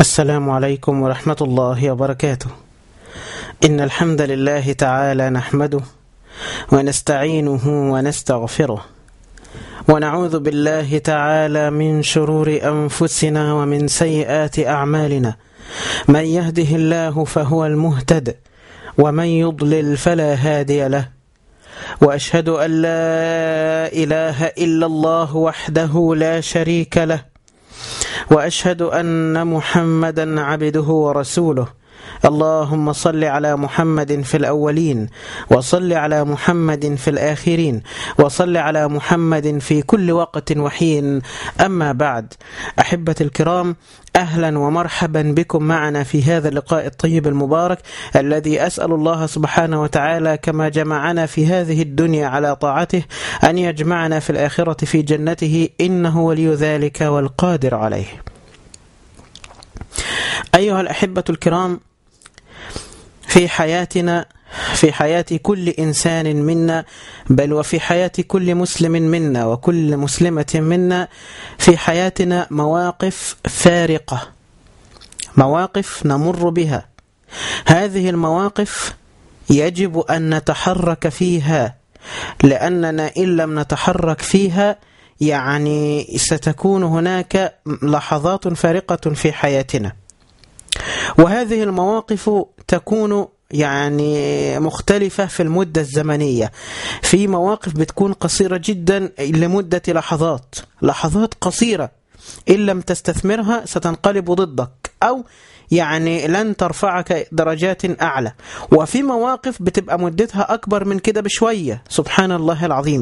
السلام عليكم ورحمة الله وبركاته إن الحمد لله تعالى نحمده ونستعينه ونستغفره ونعوذ بالله تعالى من شرور أنفسنا ومن سيئات أعمالنا من يهده الله فهو المهتد ومن يضلل فلا هادي له وأشهد أن لا إله إلا الله وحده لا شريك له واشهد ان محمدا عبده ورسوله اللهم صل على محمد في الاولين وصل على محمد في الاخرين وصل على محمد في كل وقت وحين اما بعد احبتي الكرام اهلا ومرحبا بكم معنا في هذا اللقاء الطيب المبارك الذي اسال الله سبحانه وتعالى كما جمعنا في هذه الدنيا على طاعته ان يجمعنا في الاخره في جنته انه ولي ذلك والقادر عليه. ايها الاحبه الكرام في حياتنا في حياة كل إنسان منا بل وفي حياة كل مسلم منا وكل مسلمة منا في حياتنا مواقف فارقة مواقف نمر بها هذه المواقف يجب أن نتحرك فيها لأننا إن لم نتحرك فيها يعني ستكون هناك لحظات فارقة في حياتنا وهذه المواقف تكون يعني مختلفة في المدة الزمنية في مواقف بتكون قصيرة جدا لمدة لحظات لحظات قصيرة إن لم تستثمرها ستنقلب ضدك أو يعني لن ترفعك درجات أعلى وفي مواقف بتبقى مدتها أكبر من كده بشوية سبحان الله العظيم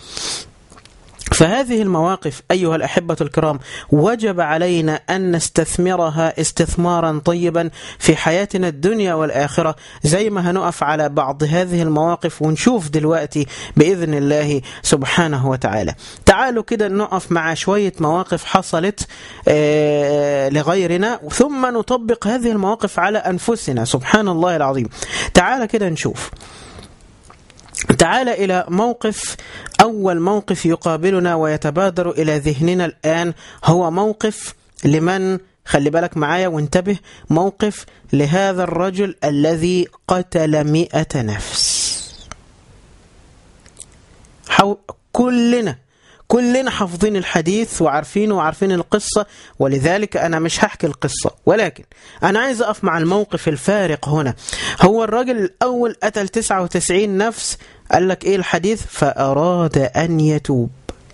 فهذه المواقف أيها الأحبة الكرام وجب علينا أن نستثمرها استثمارا طيبا في حياتنا الدنيا والآخرة زي ما هنقف على بعض هذه المواقف ونشوف دلوقتي بإذن الله سبحانه وتعالى تعالوا كده نقف مع شوية مواقف حصلت آه لغيرنا ثم نطبق هذه المواقف على أنفسنا سبحان الله العظيم تعال كده نشوف تعال إلى موقف أول موقف يقابلنا ويتبادر إلى ذهننا الآن هو موقف لمن خلي بالك معايا وانتبه موقف لهذا الرجل الذي قتل مئة نفس حو... كلنا كلنا حافظين الحديث وعارفينه وعارفين القصة ولذلك أنا مش هحكي القصة ولكن أنا عايز أقف مع الموقف الفارق هنا هو الراجل الأول قتل 99 نفس قال لك إيه الحديث فأراد أن يتوب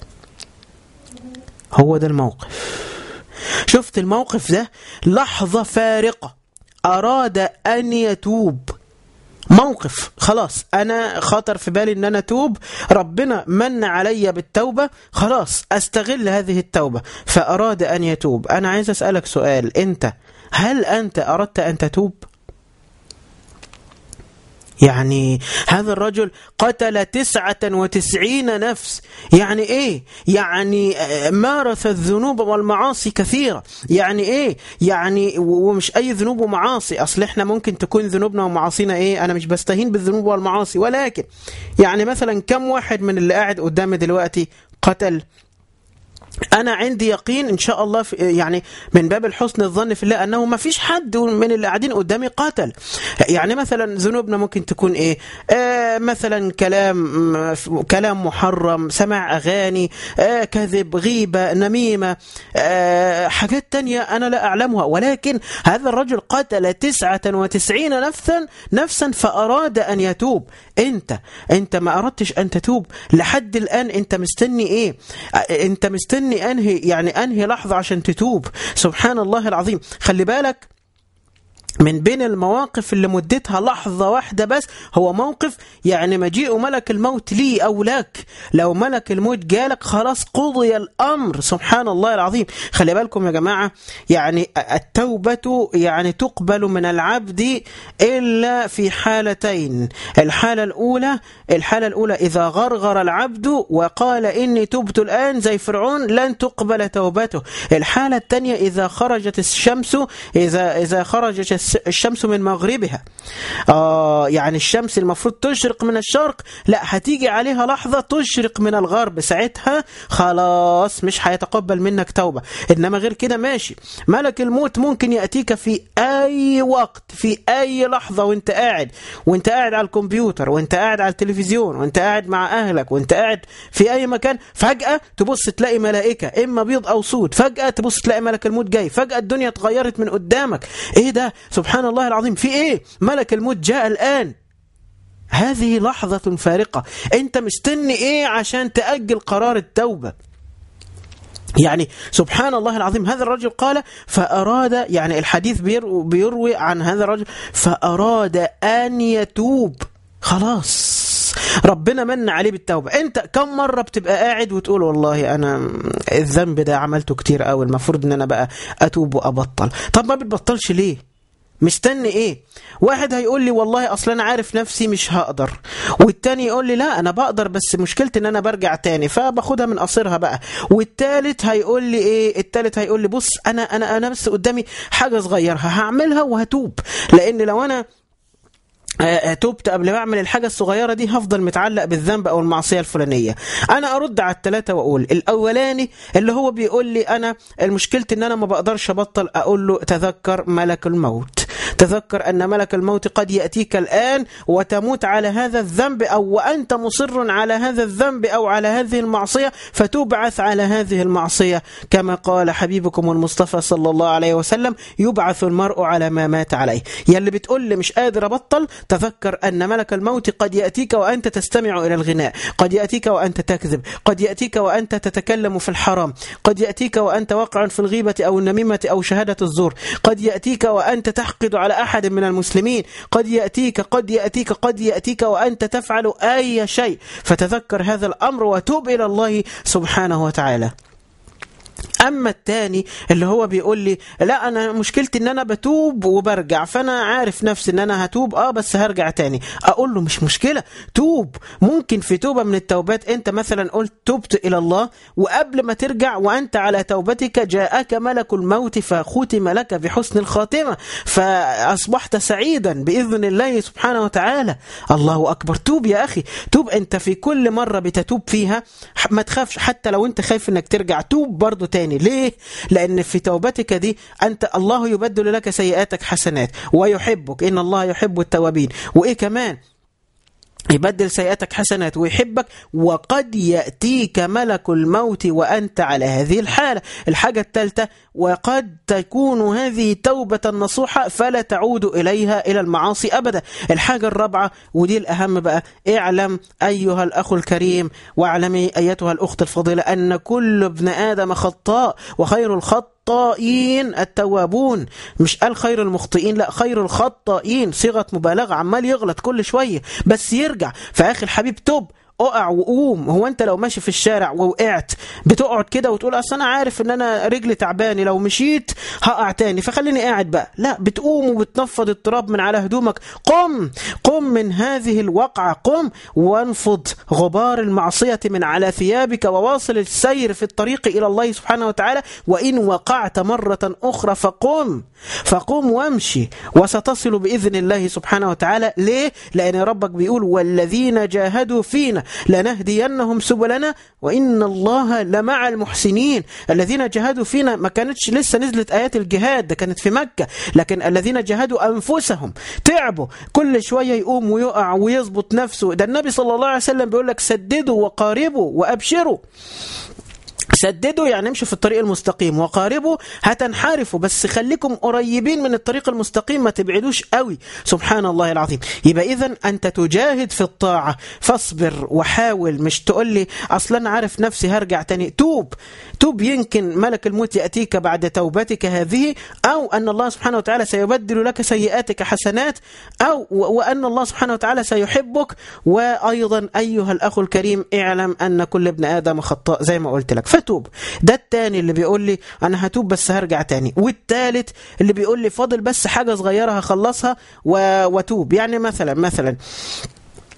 هو ده الموقف شفت الموقف ده لحظة فارقة أراد أن يتوب موقف خلاص انا خطر في بالي ان انا اتوب ربنا من علي بالتوبه خلاص استغل هذه التوبه فاراد ان يتوب انا عايز اسالك سؤال انت هل انت اردت ان تتوب يعني هذا الرجل قتل تسعة وتسعين نفس يعني ايه يعني مارس الذنوب والمعاصي كثيرة يعني ايه يعني ومش اي ذنوب ومعاصي اصل احنا ممكن تكون ذنوبنا ومعاصينا ايه انا مش بستهين بالذنوب والمعاصي ولكن يعني مثلا كم واحد من اللي قاعد قدامي دلوقتي قتل أنا عندي يقين إن شاء الله في يعني من باب الحسن الظن في الله أنه ما فيش حد من اللي قاعدين قدامي قاتل يعني مثلا ذنوبنا ممكن تكون إيه آه مثلا كلام كلام محرم سماع أغاني آه كذب غيبة نميمة آه حاجات تانية أنا لا أعلمها ولكن هذا الرجل قتل تسعة وتسعين نفسا نفسا فأراد أن يتوب أنت أنت ما أردتش أن تتوب لحد الآن أنت مستني إيه أنت مستني اني انهي يعني انهي لحظه عشان تتوب سبحان الله العظيم خلي بالك من بين المواقف اللي مدتها لحظة واحدة بس هو موقف يعني مجيء ملك الموت لي أو لك لو ملك الموت جالك خلاص قضي الأمر سبحان الله العظيم خلي بالكم يا جماعة يعني التوبة يعني تقبل من العبد إلا في حالتين الحالة الأولى الحالة الأولى إذا غرغر العبد وقال إني تبت الآن زي فرعون لن تقبل توبته الحالة الثانية إذا خرجت الشمس إذا إذا خرجت الشمس من مغربها آه يعني الشمس المفروض تشرق من الشرق لا هتيجي عليها لحظة تشرق من الغرب ساعتها خلاص مش هيتقبل منك توبة إنما غير كده ماشي ملك الموت ممكن يأتيك في أي وقت في أي لحظة وانت قاعد وانت قاعد على الكمبيوتر وانت قاعد على التلفزيون وانت قاعد مع أهلك وانت قاعد في أي مكان فجأة تبص تلاقي ملائكة إما بيض أو سود فجأة تبص تلاقي ملك الموت جاي فجأة الدنيا اتغيرت من قدامك ايه ده سبحان الله العظيم في ايه ملك الموت جاء الآن هذه لحظة فارقة انت مستني ايه عشان تأجل قرار التوبة يعني سبحان الله العظيم هذا الرجل قال فأراد يعني الحديث بيروي عن هذا الرجل فأراد أن يتوب خلاص ربنا من عليه بالتوبة انت كم مرة بتبقى قاعد وتقول والله انا الذنب ده عملته كتير قوي المفروض ان انا بقى اتوب وابطل طب ما بتبطلش ليه مستني ايه واحد هيقول لي والله اصلا انا عارف نفسي مش هقدر والتاني يقول لي لا انا بقدر بس مشكلتي ان انا برجع تاني فباخدها من قصيرها بقى والتالت هيقول لي ايه التالت هيقول لي بص انا انا انا بس قدامي حاجه صغيره هعملها وهتوب لان لو انا تبت قبل ما اعمل الحاجه الصغيره دي هفضل متعلق بالذنب او المعصيه الفلانيه انا ارد على الثلاثه واقول الاولاني اللي هو بيقول لي انا المشكلتي ان انا ما بقدرش ابطل اقول له تذكر ملك الموت تذكر أن ملك الموت قد يأتيك الآن وتموت على هذا الذنب أو وأنت مصر على هذا الذنب أو على هذه المعصية فتبعث على هذه المعصية كما قال حبيبكم المصطفى صلى الله عليه وسلم يبعث المرء على ما مات عليه يلي بتقول لي مش قادر أبطل تذكر أن ملك الموت قد يأتيك وأنت تستمع إلى الغناء قد يأتيك وأنت تكذب قد يأتيك وأنت تتكلم في الحرام قد يأتيك وأنت واقع في الغيبة أو النميمة أو شهادة الزور قد يأتيك وأنت تحقد على أحد من المسلمين قد يأتيك قد يأتيك قد يأتيك وأنت تفعل أي شيء فتذكر هذا الأمر وتوب إلى الله سبحانه وتعالى اما التاني اللي هو بيقول لي لا انا مشكلتي ان انا بتوب وبرجع فانا عارف نفسي ان انا هتوب اه بس هرجع تاني اقول له مش مشكله توب ممكن في توبه من التوبات انت مثلا قلت تبت الى الله وقبل ما ترجع وانت على توبتك جاءك ملك الموت فختم لك بحسن الخاتمه فاصبحت سعيدا باذن الله سبحانه وتعالى الله اكبر توب يا اخي توب انت في كل مره بتتوب فيها ما تخافش حتى لو انت خايف انك ترجع توب برضه تاني ليه؟ لأن في توبتك دي أنت الله يبدل لك سيئاتك حسنات ويحبك إن الله يحب التوابين وإيه كمان يبدل سيئاتك حسنات ويحبك وقد يأتيك ملك الموت وأنت على هذه الحالة الحاجة الثالثة وقد تكون هذه توبة نصوحة فلا تعود إليها إلى المعاصي أبدا الحاجة الرابعة ودي الأهم بقى اعلم أيها الأخ الكريم واعلمي أيتها الأخت الفضيلة أن كل ابن آدم خطاء وخير الخط الخطائين التوابون مش قال خير المخطئين لا خير الخطائين صيغة مبالغة عمال يغلط كل شوية بس يرجع فأخي الحبيب توب اقع وقوم هو انت لو ماشي في الشارع ووقعت بتقعد كده وتقول اصل انا عارف ان انا رجلي تعباني لو مشيت هقع تاني فخليني قاعد بقى لا بتقوم وبتنفض التراب من على هدومك قم قم من هذه الوقعة قم وانفض غبار المعصية من على ثيابك وواصل السير في الطريق إلى الله سبحانه وتعالى وإن وقعت مرة أخرى فقم فقم وامشي وستصل بإذن الله سبحانه وتعالى ليه؟ لأن ربك بيقول والذين جاهدوا فينا لنهدينهم سبلنا وإن الله لمع المحسنين الذين جاهدوا فينا ما كانتش لسه نزلت آيات الجهاد ده كانت في مكة لكن الذين جاهدوا أنفسهم تعبوا كل شوية يقوم ويقع ويظبط نفسه ده النبي صلى الله عليه وسلم بيقول لك سددوا وقاربوا وأبشروا سددوا يعني امشوا في الطريق المستقيم وقاربوا هتنحرفوا بس خليكم قريبين من الطريق المستقيم ما تبعدوش قوي سبحان الله العظيم يبقى اذا انت تجاهد في الطاعه فاصبر وحاول مش تقول لي اصلا انا عارف نفسي هرجع تاني توب توب يمكن ملك الموت ياتيك بعد توبتك هذه او ان الله سبحانه وتعالى سيبدل لك سيئاتك حسنات او وان الله سبحانه وتعالى سيحبك وايضا ايها الاخ الكريم اعلم ان كل ابن ادم خطاء زي ما قلت لك فتوب ده التاني اللي بيقول لي انا هتوب بس هرجع تاني والتالت اللي بيقول لي فاضل بس حاجه صغيره هخلصها واتوب يعني مثلا مثلا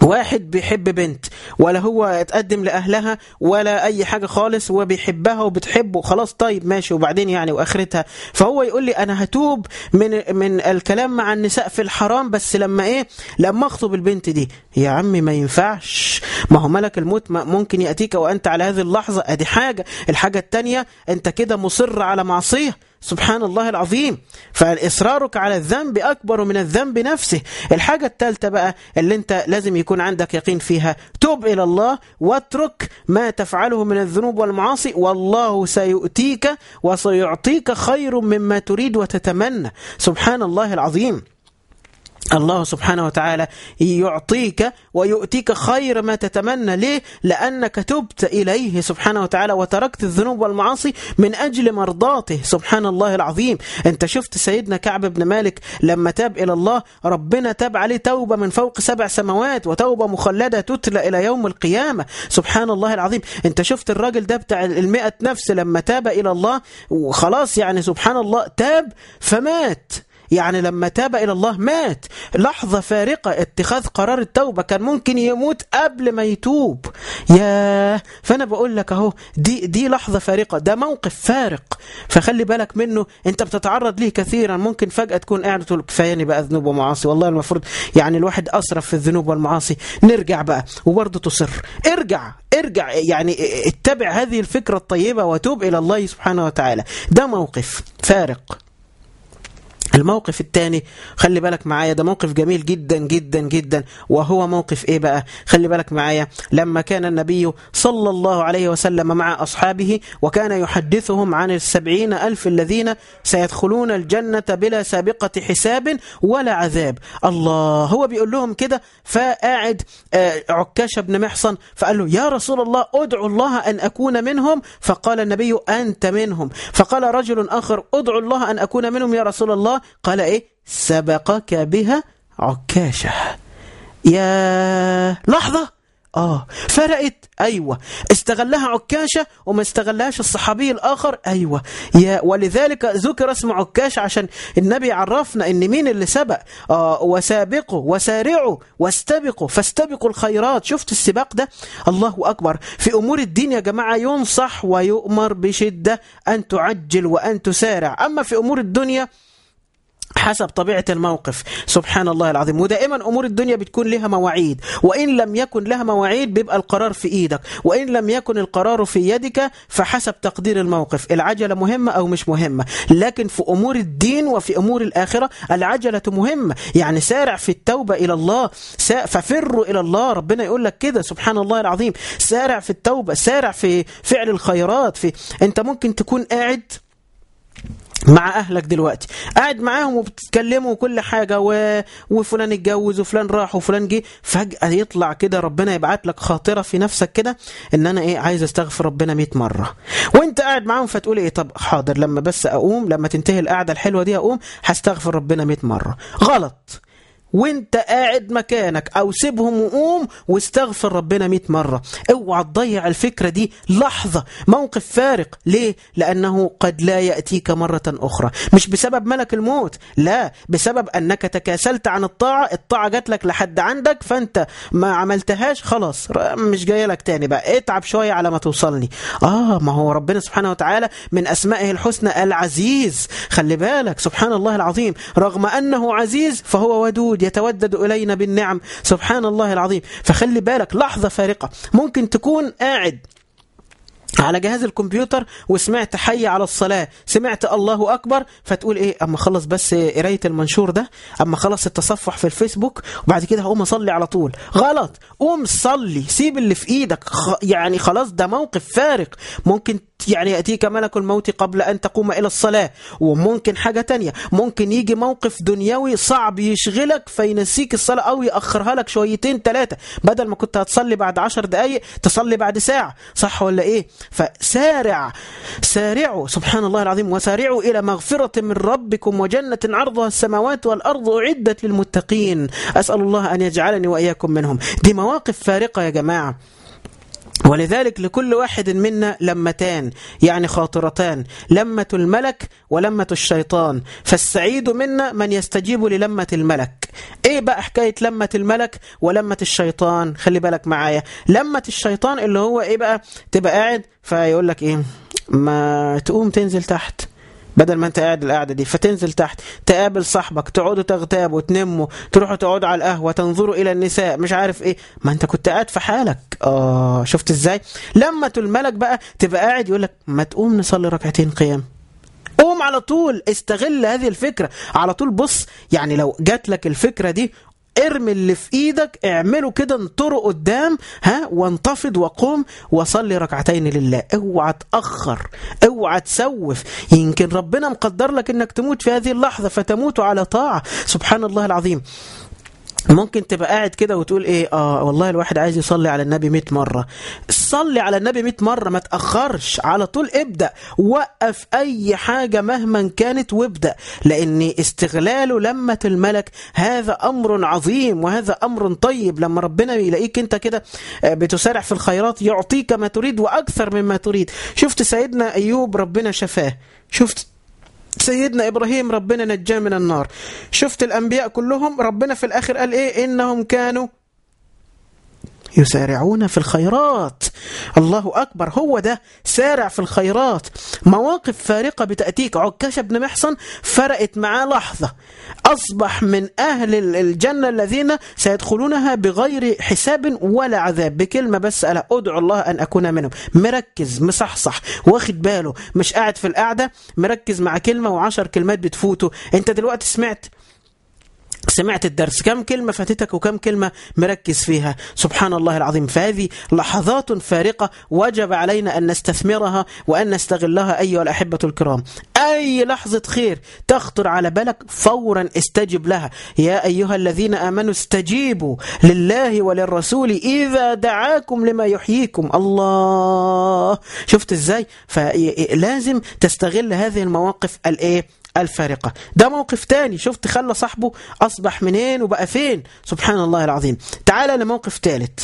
واحد بيحب بنت ولا هو اتقدم لأهلها ولا أي حاجة خالص وبيحبها وبتحبه خلاص طيب ماشي وبعدين يعني وآخرتها فهو يقول لي أنا هتوب من من الكلام مع النساء في الحرام بس لما إيه لما أخطب البنت دي يا عمي ما ينفعش ما هو ملك الموت ممكن يأتيك وأنت على هذه اللحظة أدي حاجة الحاجة التانية أنت كده مصر على معصية سبحان الله العظيم فإصرارك على الذنب أكبر من الذنب نفسه الحاجة الثالثة بقى اللي أنت لازم يكون عندك يقين فيها توب إلى الله واترك ما تفعله من الذنوب والمعاصي والله سيؤتيك وسيعطيك خير مما تريد وتتمنى سبحان الله العظيم الله سبحانه وتعالى يعطيك ويؤتيك خير ما تتمنى ليه؟ لأنك تبت إليه سبحانه وتعالى وتركت الذنوب والمعاصي من أجل مرضاته سبحان الله العظيم أنت شفت سيدنا كعب بن مالك لما تاب إلى الله ربنا تاب عليه توبة من فوق سبع سماوات وتوبة مخلدة تتلى إلى يوم القيامة سبحان الله العظيم أنت شفت الراجل ده بتاع المئة نفس لما تاب إلى الله وخلاص يعني سبحان الله تاب فمات يعني لما تاب إلى الله مات لحظة فارقة اتخاذ قرار التوبة كان ممكن يموت قبل ما يتوب يا فأنا بقول لك أهو دي, دي لحظة فارقة ده موقف فارق فخلي بالك منه أنت بتتعرض ليه كثيرا ممكن فجأة تكون قاعد تقول كفاياني بقى ذنوب ومعاصي والله المفروض يعني الواحد أسرف في الذنوب والمعاصي نرجع بقى وبرضه تصر ارجع ارجع يعني اتبع هذه الفكرة الطيبة وتوب إلى الله سبحانه وتعالى ده موقف فارق الموقف الثاني خلي بالك معايا ده موقف جميل جدا جدا جدا وهو موقف ايه بقى خلي بالك معايا لما كان النبي صلى الله عليه وسلم مع أصحابه وكان يحدثهم عن السبعين ألف الذين سيدخلون الجنة بلا سابقة حساب ولا عذاب الله هو بيقول لهم كده فقاعد عكاش بن محصن فقال له يا رسول الله ادعو الله أن أكون منهم فقال النبي أنت منهم فقال رجل آخر ادعو الله أن أكون منهم يا رسول الله قال ايه سبقك بها عكاشة يا لحظة آه فرقت أيوة استغلها عكاشة وما استغلهاش الصحابي الآخر أيوة يا ولذلك ذكر اسم عكاشة عشان النبي عرفنا إن مين اللي سبق آه وسابقوا وسارعوا واستبقوا فاستبقوا الخيرات شفت السباق ده الله أكبر في أمور الدين يا جماعة ينصح ويؤمر بشدة أن تعجل وأن تسارع أما في أمور الدنيا حسب طبيعة الموقف سبحان الله العظيم ودائما أمور الدنيا بتكون لها مواعيد وإن لم يكن لها مواعيد بيبقى القرار في إيدك وإن لم يكن القرار في يدك فحسب تقدير الموقف العجلة مهمة أو مش مهمة لكن في أمور الدين وفي أمور الآخرة العجلة مهمة يعني سارع في التوبة إلى الله ففروا إلى الله ربنا يقول لك كده سبحان الله العظيم سارع في التوبة سارع في فعل الخيرات في أنت ممكن تكون قاعد مع اهلك دلوقتي قاعد معاهم وبتتكلموا وكل حاجه و... وفلان اتجوز وفلان راح وفلان جه فجاه يطلع كده ربنا يبعت لك خاطره في نفسك كده ان انا ايه عايز استغفر ربنا 100 مره وانت قاعد معاهم فتقول ايه طب حاضر لما بس اقوم لما تنتهي القعده الحلوه دي اقوم هستغفر ربنا 100 مره غلط وانت قاعد مكانك او سيبهم وقوم واستغفر ربنا 100 مرة اوعى تضيع الفكرة دي لحظة موقف فارق ليه؟ لأنه قد لا يأتيك مرة أخرى مش بسبب ملك الموت لا بسبب أنك تكاسلت عن الطاعة الطاعة جات لك لحد عندك فانت ما عملتهاش خلاص مش جاي لك تاني بقى اتعب شوية على ما توصلني آه ما هو ربنا سبحانه وتعالى من أسمائه الحسنى العزيز خلي بالك سبحان الله العظيم رغم أنه عزيز فهو ودود يتودد إلينا بالنعم سبحان الله العظيم فخلي بالك لحظة فارقة ممكن تكون قاعد على جهاز الكمبيوتر وسمعت حي على الصلاة سمعت الله أكبر فتقول إيه أما خلص بس قراية المنشور ده أما خلص التصفح في الفيسبوك وبعد كده هقوم أصلي على طول غلط قوم صلي سيب اللي في إيدك يعني خلاص ده موقف فارق ممكن يعني يأتيك ملك الموت قبل أن تقوم إلى الصلاة وممكن حاجة تانية ممكن يجي موقف دنيوي صعب يشغلك فينسيك الصلاة أو يأخرها لك شويتين ثلاثة بدل ما كنت هتصلي بعد عشر دقايق تصلي بعد ساعة صح ولا إيه فسارع سارعوا سبحان الله العظيم وسارعوا إلى مغفرة من ربكم وجنة عرضها السماوات والأرض أعدت للمتقين أسأل الله أن يجعلني وإياكم منهم دي مواقف فارقة يا جماعة ولذلك لكل واحد منا لمتان يعني خاطرتان لمة الملك ولمة الشيطان فالسعيد منا من يستجيب للمة الملك ايه بقى حكاية لمة الملك ولمة الشيطان خلي بالك معايا لمة الشيطان اللي هو ايه بقى تبقى قاعد فيقول لك ايه ما تقوم تنزل تحت بدل ما انت قاعد القعده دي فتنزل تحت تقابل صاحبك تقعدوا تغتابوا تنموا تروحوا تقعدوا على القهوه تنظروا الى النساء مش عارف ايه ما انت كنت قاعد في حالك اه شفت ازاي لما الملك بقى تبقى قاعد يقول لك ما تقوم نصلي ركعتين قيام قوم على طول استغل هذه الفكره على طول بص يعني لو جات لك الفكره دي ارمي اللي في ايدك اعمله كده انطره قدام ها وانتفض وقوم وصلي ركعتين لله اوعى تاخر اوعى تسوف يمكن ربنا مقدر لك انك تموت في هذه اللحظه فتموت على طاعه سبحان الله العظيم ممكن تبقى قاعد كده وتقول ايه اه والله الواحد عايز يصلي على النبي 100 مره صلي على النبي 100 مره ما تاخرش على طول ابدا وقف اي حاجه مهما كانت وابدا لان استغلال لمه الملك هذا امر عظيم وهذا امر طيب لما ربنا يلاقيك انت كده بتسارع في الخيرات يعطيك ما تريد واكثر مما تريد شفت سيدنا ايوب ربنا شفاه شفت سيدنا إبراهيم ربنا نجاه من النار شفت الأنبياء كلهم ربنا في الآخر قال إيه إنهم كانوا يسارعون في الخيرات الله أكبر هو ده سارع في الخيرات مواقف فارقة بتأتيك عكاش بن محصن فرقت معاه لحظة أصبح من أهل الجنة الذين سيدخلونها بغير حساب ولا عذاب بكلمة بس ألا أدعو الله أن أكون منهم مركز مصحصح واخد باله مش قاعد في القعدة مركز مع كلمة وعشر كلمات بتفوته أنت دلوقتي سمعت سمعت الدرس كم كلمة فاتتك وكم كلمة مركز فيها سبحان الله العظيم فهذه لحظات فارقة وجب علينا أن نستثمرها وأن نستغلها أيها الأحبة الكرام أي لحظة خير تخطر على بالك فورا استجب لها يا أيها الذين آمنوا استجيبوا لله وللرسول إذا دعاكم لما يحييكم الله شفت إزاي فلازم تستغل هذه المواقف الإيه الفارقة ده موقف تاني شفت خلى صاحبه أصبح منين وبقى فين سبحان الله العظيم تعال لموقف ثالث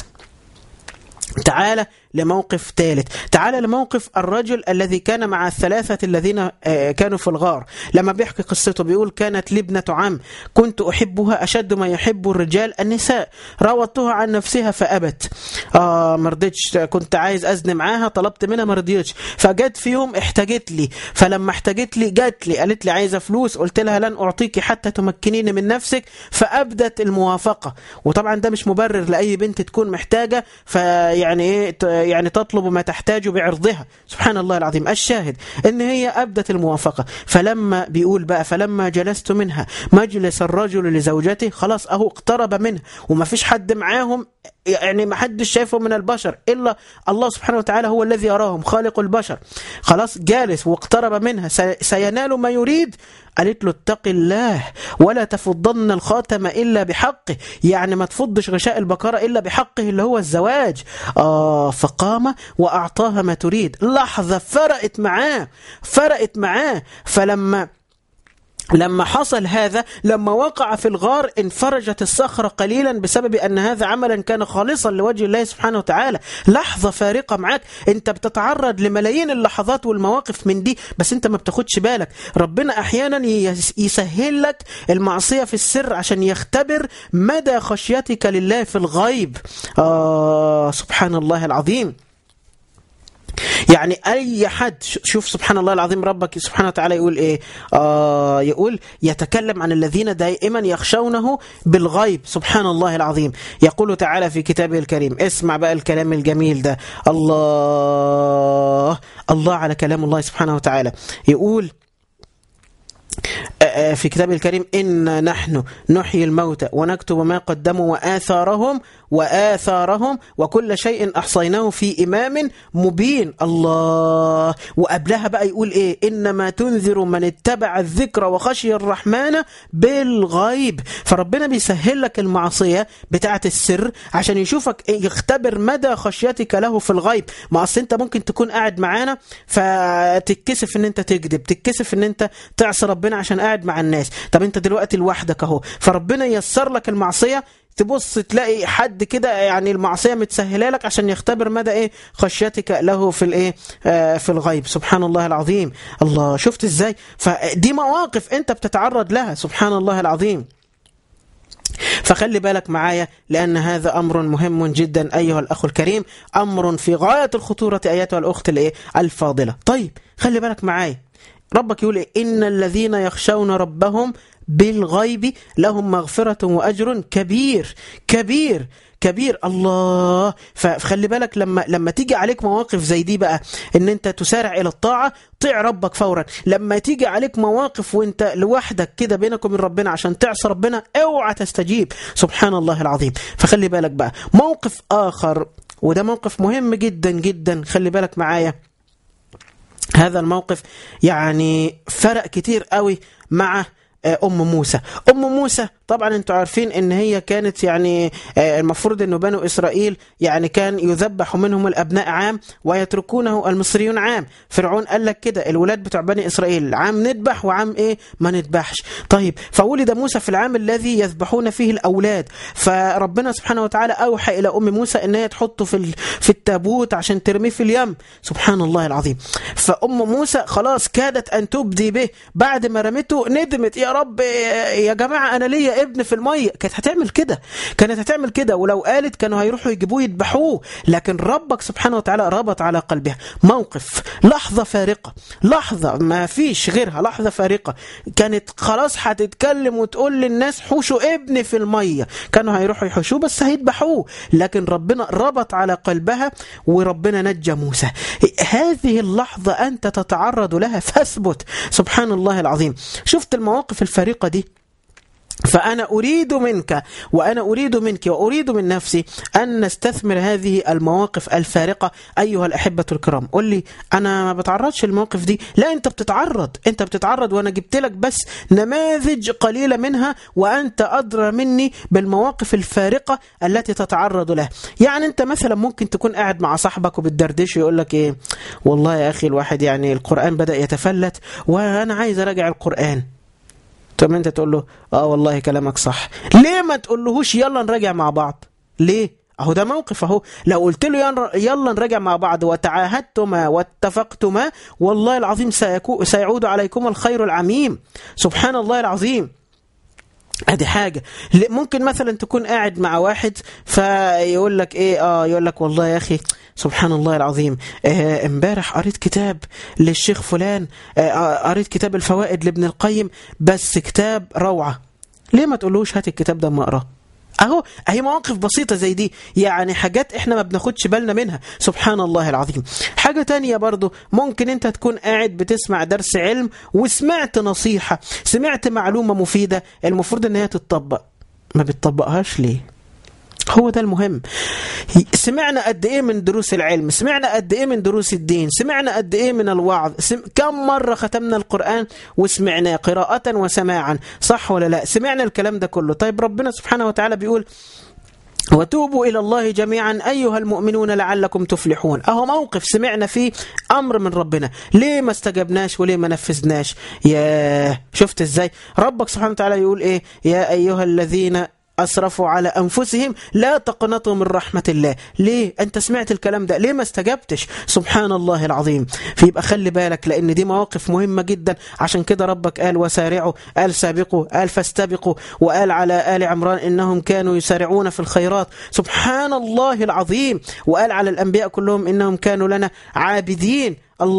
تعال لموقف ثالث تعال لموقف الرجل الذي كان مع الثلاثة الذين كانوا في الغار لما بيحكي قصته بيقول كانت لي ابنة عم كنت أحبها أشد ما يحب الرجال النساء راودتها عن نفسها فأبت آه مرضتش كنت عايز أزن معاها طلبت منها مرضيتش فجت في يوم احتاجت لي فلما احتاجت لي جت لي قالت لي عايزة فلوس قلت لها لن أعطيك حتى تمكنيني من نفسك فأبدت الموافقة وطبعا ده مش مبرر لأي بنت تكون محتاجة فيعني ايه يعني تطلب ما تحتاج بعرضها سبحان الله العظيم الشاهد ان هي ابدت الموافقه فلما بيقول بقى فلما جلست منها مجلس الرجل لزوجته خلاص اهو اقترب منها وما فيش حد معاهم يعني ما حدش شايفه من البشر الا الله سبحانه وتعالى هو الذي يراهم خالق البشر خلاص جالس واقترب منها سينال ما يريد قالت له اتق الله ولا تفضن الخاتم الا بحقه يعني ما تفضش غشاء البقره الا بحقه اللي هو الزواج اه فقام واعطاها ما تريد لحظه فرقت معاه فرقت معاه فلما لما حصل هذا لما وقع في الغار انفرجت الصخرة قليلا بسبب أن هذا عملا كان خالصا لوجه الله سبحانه وتعالى لحظة فارقة معاك انت بتتعرض لملايين اللحظات والمواقف من دي بس انت ما بتاخدش بالك ربنا أحيانا يسهل لك المعصية في السر عشان يختبر مدى خشيتك لله في الغيب آه سبحان الله العظيم يعني اي حد شوف سبحان الله العظيم ربك سبحانه وتعالى يقول ايه آه يقول يتكلم عن الذين دائما يخشونه بالغيب سبحان الله العظيم يقول تعالى في كتابه الكريم اسمع بقى الكلام الجميل ده الله الله على كلام الله سبحانه وتعالى يقول في كتابه الكريم إن نحن نحيي الموتى ونكتب ما قدموا وآثارهم وآثارهم وكل شيء أحصيناه في إمام مبين الله وقبلها بقى يقول إيه إنما تنذر من اتبع الذكر وخشي الرحمن بالغيب فربنا بيسهل لك المعصية بتاعة السر عشان يشوفك يختبر مدى خشيتك له في الغيب ما أصل أنت ممكن تكون قاعد معانا فتتكسف إن أنت تكذب تتكسف إن أنت تعصي ربنا عشان قاعد مع الناس طب أنت دلوقتي لوحدك أهو فربنا يسر لك المعصية تبص تلاقي حد كده يعني المعصيه متسهله لك عشان يختبر مدى ايه خشيتك له في الايه آه في الغيب سبحان الله العظيم الله شفت ازاي فدي مواقف انت بتتعرض لها سبحان الله العظيم فخلي بالك معايا لأن هذا أمر مهم جدا أيها الأخ الكريم أمر في غاية الخطورة أيتها الأخت الإيه؟ الفاضلة طيب خلي بالك معايا ربك يقول إيه؟ إن الذين يخشون ربهم بالغيب لهم مغفرة وأجر كبير كبير كبير الله فخلي بالك لما لما تيجي عليك مواقف زي دي بقى ان انت تسارع الى الطاعه طيع ربك فورا لما تيجي عليك مواقف وانت لوحدك كده بينك وبين ربنا عشان تعصي ربنا اوعى تستجيب سبحان الله العظيم فخلي بالك بقى موقف اخر وده موقف مهم جدا جدا خلي بالك معايا هذا الموقف يعني فرق كتير قوي مع ام موسى ام موسى طبعا انتوا عارفين ان هي كانت يعني المفروض انه بنو اسرائيل يعني كان يذبح منهم الابناء عام ويتركونه المصريون عام فرعون قال لك كده الولاد بتوع بني اسرائيل عام نذبح وعام ايه ما نذبحش طيب فولد موسى في العام الذي يذبحون فيه الاولاد فربنا سبحانه وتعالى اوحى الى ام موسى ان هي تحطه في في التابوت عشان ترميه في اليم سبحان الله العظيم فام موسى خلاص كادت ان تبدي به بعد ما رمته ندمت يا رب يا جماعه انا ليا ابن في الميه كانت هتعمل كده كانت هتعمل كده ولو قالت كانوا هيروحوا يجيبوه يذبحوه لكن ربك سبحانه وتعالى ربط على قلبها موقف لحظه فارقه لحظه ما فيش غيرها لحظه فارقه كانت خلاص هتتكلم وتقول للناس حوشوا ابني في الميه كانوا هيروحوا يحوشوه بس هيذبحوه لكن ربنا ربط على قلبها وربنا نجى موسى هذه اللحظه انت تتعرض لها فاثبت سبحان الله العظيم شفت المواقف الفارقه دي فأنا أريد منك وأنا أريد منك وأريد من نفسي أن نستثمر هذه المواقف الفارقة أيها الأحبة الكرام قل لي أنا ما بتعرضش المواقف دي لا أنت بتتعرض أنت بتتعرض وأنا جبت لك بس نماذج قليلة منها وأنت أدرى مني بالمواقف الفارقة التي تتعرض لها يعني أنت مثلا ممكن تكون قاعد مع صاحبك وبتدردش يقول لك إيه والله يا أخي الواحد يعني القرآن بدأ يتفلت وأنا عايز أراجع القرآن طب انت تقول له اه والله كلامك صح ليه ما تقولهوش يلا نراجع مع بعض ليه اهو ده موقف اهو لو قلت له يلا نراجع مع بعض وتعاهدتما واتفقتما والله العظيم سيكو سيعود عليكم الخير العميم سبحان الله العظيم ادي حاجه ممكن مثلا تكون قاعد مع واحد فيقول لك ايه اه يقول لك والله يا اخي سبحان الله العظيم امبارح آه قريت كتاب للشيخ فلان آه قريت كتاب الفوائد لابن القيم بس كتاب روعه ليه ما تقولوش هات الكتاب ده ما اقراه اهو اهي مواقف بسيطة زي دي يعني حاجات احنا ما بناخدش بالنا منها سبحان الله العظيم حاجة تانية برضو ممكن انت تكون قاعد بتسمع درس علم وسمعت نصيحة سمعت معلومة مفيدة المفروض ان هي تتطبق ما بتطبقهاش ليه هو ده المهم سمعنا قد ايه من دروس العلم سمعنا قد ايه من دروس الدين سمعنا قد ايه من الوعظ سم... كم مرة ختمنا القرآن وسمعناه قراءة وسماعا صح ولا لا سمعنا الكلام ده كله طيب ربنا سبحانه وتعالى بيقول وتوبوا إلى الله جميعا أيها المؤمنون لعلكم تفلحون أهو موقف سمعنا فيه أمر من ربنا ليه ما استجبناش وليه ما نفذناش يا شفت إزاي ربك سبحانه وتعالى يقول إيه يا أيها الذين أسرفوا على أنفسهم لا تقنطوا من رحمة الله ليه أنت سمعت الكلام ده ليه ما استجبتش سبحان الله العظيم فيبقى خلي بالك لأن دي مواقف مهمة جدا عشان كده ربك قال وسارعوا قال سابقوا قال فاستبقوا وقال على آل عمران إنهم كانوا يسارعون في الخيرات سبحان الله العظيم وقال على الأنبياء كلهم إنهم كانوا لنا عابدين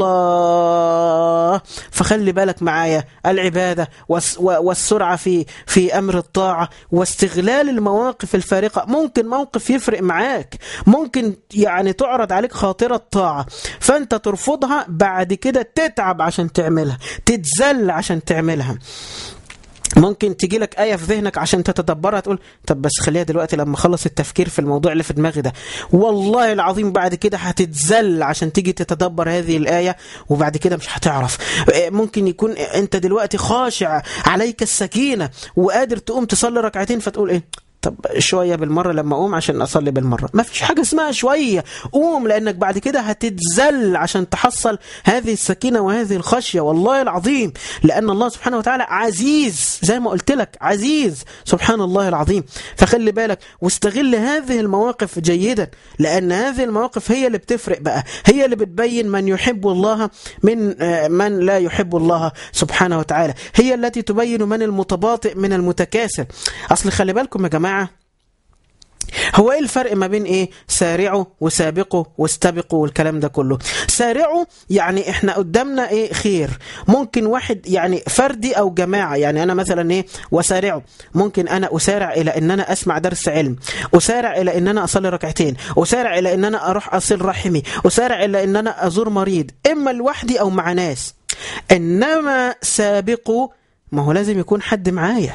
الله فخلي بالك معايا العبادة والسرعة في في أمر الطاعة واستغلال المواقف الفارقة ممكن موقف يفرق معاك ممكن يعني تعرض عليك خاطرة طاعة فأنت ترفضها بعد كده تتعب عشان تعملها تتذل عشان تعملها ممكن تجي لك آية في ذهنك عشان تتدبرها تقول طب بس خليها دلوقتي لما اخلص التفكير في الموضوع اللي في دماغي ده والله العظيم بعد كده هتتذل عشان تيجي تتدبر هذه الآية وبعد كده مش هتعرف ممكن يكون انت دلوقتي خاشع عليك السكينة وقادر تقوم تصلي ركعتين فتقول ايه طب شويه بالمره لما اقوم عشان اصلي بالمره ما فيش حاجه اسمها شويه قوم لانك بعد كده هتتذل عشان تحصل هذه السكينه وهذه الخشيه والله العظيم لان الله سبحانه وتعالى عزيز زي ما قلت لك عزيز سبحان الله العظيم فخلي بالك واستغل هذه المواقف جيدا لان هذه المواقف هي اللي بتفرق بقى هي اللي بتبين من يحب الله من من لا يحب الله سبحانه وتعالى هي التي تبين من المتباطئ من المتكاسل اصل خلي بالكم يا جماعه هو ايه الفرق ما بين ايه سارعوا وسابقوا واستبقوا والكلام ده كله سارعوا يعني احنا قدامنا ايه خير ممكن واحد يعني فردي او جماعه يعني انا مثلا ايه وسارعوا ممكن انا اسارع الى ان انا اسمع درس علم اسارع الى ان انا اصلي ركعتين اسارع الى ان انا اروح اصل رحمي اسارع الى ان انا ازور مريض اما لوحدي او مع ناس انما سابقوا ما هو لازم يكون حد معايا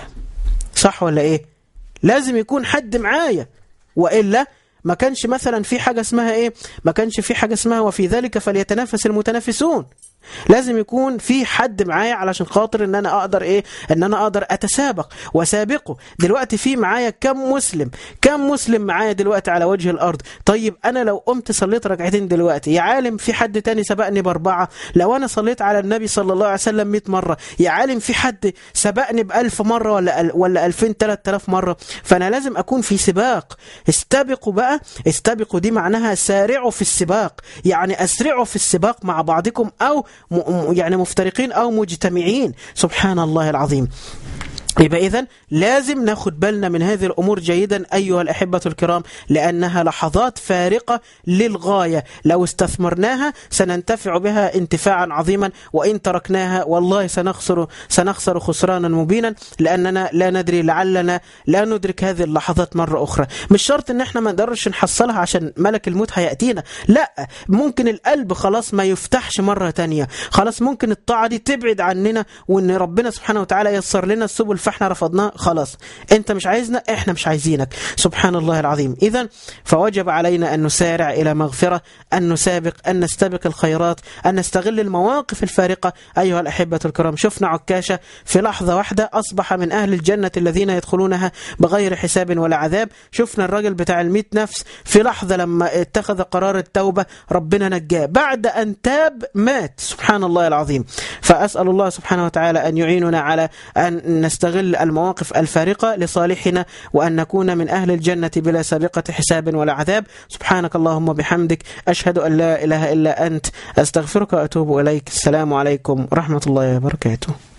صح ولا ايه لازم يكون حد معايا والا ما كانش مثلا في حاجه اسمها ايه ما كانش في حاجه اسمها وفي ذلك فليتنافس المتنافسون لازم يكون في حد معايا علشان خاطر ان انا اقدر ايه ان انا اقدر اتسابق وسابقه دلوقتي في معايا كم مسلم كم مسلم معايا دلوقتي على وجه الارض طيب انا لو قمت صليت ركعتين دلوقتي يا عالم في حد تاني سبقني باربعه لو انا صليت على النبي صلى الله عليه وسلم 100 مره يا عالم في حد سبقني بألف مره ولا ولا 2000 3000 مره فانا لازم اكون في سباق استبقوا بقى استبقوا دي معناها سارعوا في السباق يعني اسرعوا في السباق مع بعضكم او يعني مفترقين أو مجتمعين سبحان الله العظيم يبقى إذن لازم ناخد بالنا من هذه الأمور جيدا أيها الأحبة الكرام لأنها لحظات فارقة للغاية لو استثمرناها سننتفع بها انتفاعا عظيما وإن تركناها والله سنخسر سنخسر خسرانا مبينا لأننا لا ندري لعلنا لا ندرك هذه اللحظات مرة أخرى مش شرط إن احنا ما نقدرش نحصلها عشان ملك الموت هيأتينا لا ممكن القلب خلاص ما يفتحش مرة تانية خلاص ممكن الطاعة دي تبعد عننا وإن ربنا سبحانه وتعالى يسر لنا السبل فاحنا رفضناه خلاص انت مش عايزنا احنا مش عايزينك سبحان الله العظيم اذا فوجب علينا ان نسارع الى مغفره ان نسابق ان نستبق الخيرات ان نستغل المواقف الفارقه ايها الاحبه الكرام شفنا عكاشه في لحظه واحده اصبح من اهل الجنه الذين يدخلونها بغير حساب ولا عذاب شفنا الراجل بتاع ال نفس في لحظه لما اتخذ قرار التوبه ربنا نجاه بعد ان تاب مات سبحان الله العظيم فاسال الله سبحانه وتعالى ان يعيننا على ان نستغل نستغل المواقف الفارقة لصالحنا وأن نكون من أهل الجنة بلا سابقة حساب ولا عذاب سبحانك اللهم وبحمدك أشهد أن لا إله إلا أنت أستغفرك وأتوب إليك السلام عليكم ورحمة الله وبركاته